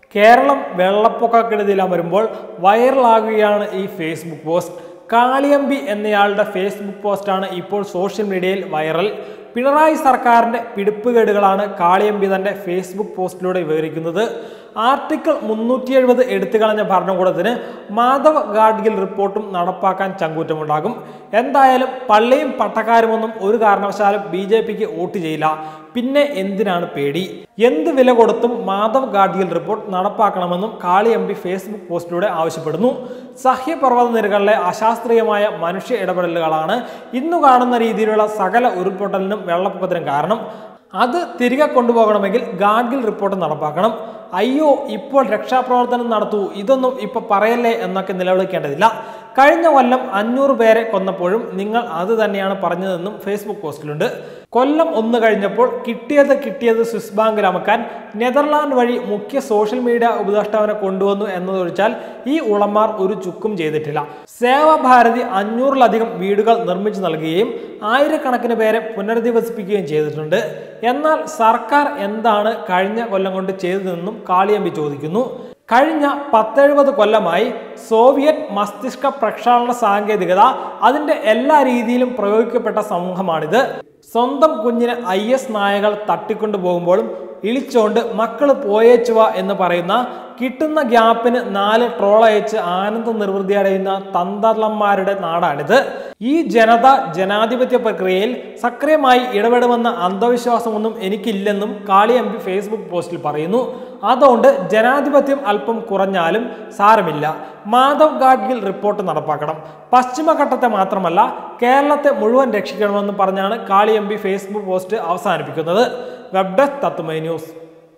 കേരളം വെള്ളപ്പൊക്കക്കെടുതിയിലാ വരുമ്പോൾ വൈറലാകുകയാണ് ഈ Facebook post കാളിയമ്പി എന്നയാളുടെ ഫേസ്ബുക്ക് പോസ്റ്റാണ് ഇപ്പോൾ സോഷ്യൽ മീഡിയയിൽ വൈറൽ പിണറായി സർക്കാരിന്റെ പിടിപ്പുകേടുകളാണ് കാളിയമ്പി തന്റെ ഫേസ്ബുക്ക് പോസ്റ്റിലൂടെ വിവരിക്കുന്നത് ആർട്ടിക്കിൾ മുന്നൂറ്റി എഴുപത് എടുത്തുകളഞ്ഞ ഭരണകൂടത്തിന് മാധവ് ഗാഡ്ഗിൽ റിപ്പോർട്ടും നടപ്പാക്കാൻ ചങ്കൂറ്റമുണ്ടാകും എന്തായാലും പള്ളിയും പട്ടക്കാരുമൊന്നും ഒരു കാരണവശാലും ബി ജെ പിക്ക് വോട്ട് ചെയ്യില്ല പിന്നെ എന്തിനാണ് പേടി എന്ത് വില കൊടുത്തും മാധവ് ഗാഡ്ഗിൽ റിപ്പോർട്ട് നടപ്പാക്കണമെന്നും കാളി എം പി ഫേസ്ബുക്ക് പോസ്റ്റിലൂടെ ആവശ്യപ്പെടുന്നു സഹ്യപർവ്വത നിരകളിലെ അശാസ്ത്രീയമായ മനുഷ്യ ഇടപെടലുകളാണ് ഇന്നു കാണുന്ന രീതിയിലുള്ള സകല ഉരുൾപൊട്ടലിനും വെള്ളപ്പൊക്കത്തിനും കാരണം അത് തിരികെ കൊണ്ടുപോകണമെങ്കിൽ ഗാഡ്ഗിൽ റിപ്പോർട്ട് നടപ്പാക്കണം അയ്യോ ഇപ്പോൾ രക്ഷാപ്രവർത്തനം നടത്തൂ ഇതൊന്നും ഇപ്പൊ പറയല്ലേ എന്നൊക്കെ നിലവിളിക്കേണ്ടതില്ല കഴിഞ്ഞ കൊല്ലം അഞ്ഞൂറ് പേരെ കൊന്നപ്പോഴും നിങ്ങൾ അത് തന്നെയാണ് പറഞ്ഞതെന്നും ഫേസ്ബുക്ക് പോസ്റ്റിലുണ്ട് കൊല്ലം ഒന്ന് കഴിഞ്ഞപ്പോൾ കിട്ടിയത് കിട്ടിയത് സ്വിസ് ബാങ്കിൽ അമക്കാൻ നെതർലാൻഡ് വഴി മുഖ്യ സോഷ്യൽ മീഡിയ ഉപദേഷ്ടാവിനെ കൊണ്ടുവന്നു എന്നതൊഴിച്ചാൽ ഈ ഉളമാർ ഒരു ചുക്കും ചെയ്തിട്ടില്ല സേവാഭാരതി അഞ്ഞൂറിലധികം വീടുകൾ നിർമ്മിച്ചു നൽകുകയും ആയിരക്കണക്കിന് പേരെ പുനരധിവസിപ്പിക്കുകയും ചെയ്തിട്ടുണ്ട് എന്നാൽ സർക്കാർ എന്താണ് കഴിഞ്ഞ കൊല്ലം കൊണ്ട് ചെയ്തതെന്നും കാളിയമ്പി ചോദിക്കുന്നു കഴിഞ്ഞ പത്തെഴുപത് കൊല്ലമായി സോവിയറ്റ് മസ്തിഷ്ക പ്രക്ഷാളന സാങ്കേതികത അതിന്റെ എല്ലാ രീതിയിലും പ്രയോഗിക്കപ്പെട്ട സമൂഹമാണിത് സ്വന്തം കുഞ്ഞിനെ ഐ എസ് നായകൾ തട്ടിക്കൊണ്ടു പോകുമ്പോഴും ഇളിച്ചോണ്ട് മക്കള് പോയേച്ചുവ എന്ന് പറയുന്ന കിട്ടുന്ന ഗ്യാപ്പിന് നാല് ട്രോൾ അയച്ച് ആനന്ദ നിർവൃതി അടയുന്ന തന്തർലന്മാരുടെ നാടാണിത് ഈ ജനത ജനാധിപത്യ പ്രക്രിയയിൽ സക്രിയമായി ഇടപെടുമെന്ന അന്ധവിശ്വാസമൊന്നും എനിക്കില്ലെന്നും കാളി എം പി ഫേസ്ബുക്ക് പോസ്റ്റിൽ പറയുന്നു അതുകൊണ്ട് ജനാധിപത്യം അല്പം കുറഞ്ഞാലും സാരമില്ല മാധവ് ഗാഡ്ഗിൽ റിപ്പോർട്ട് നടപ്പാക്കണം പശ്ചിമഘട്ടത്തെ മാത്രമല്ല കേരളത്തെ മുഴുവൻ രക്ഷിക്കണമെന്ന് പറഞ്ഞാണ് Kali M P Facebook post അവസാനിപ്പിക്കുന്നത് വെബ് ഡെസ്ക് തത്തുമൈ ന്യൂസ്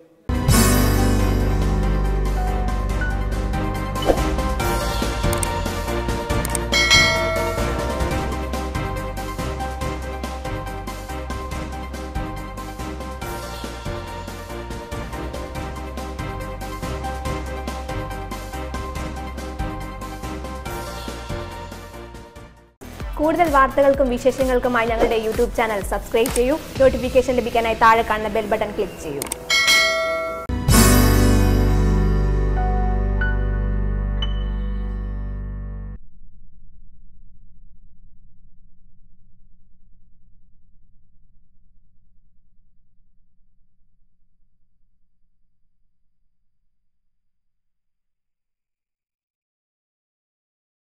കൂടുതൽ വാർത്തകൾക്കും വിശേഷങ്ങൾക്കുമായി ഞങ്ങളുടെ യൂട്യൂബ് ചാനൽ സബ്സ്ക്രൈബ് ചെയ്യൂ നോട്ടിഫിക്കേഷൻ ലഭിക്കാനായി താഴെ കാണുന്ന ബെൽ ബട്ടൺ ക്ലിക്ക് ചെയ്യൂ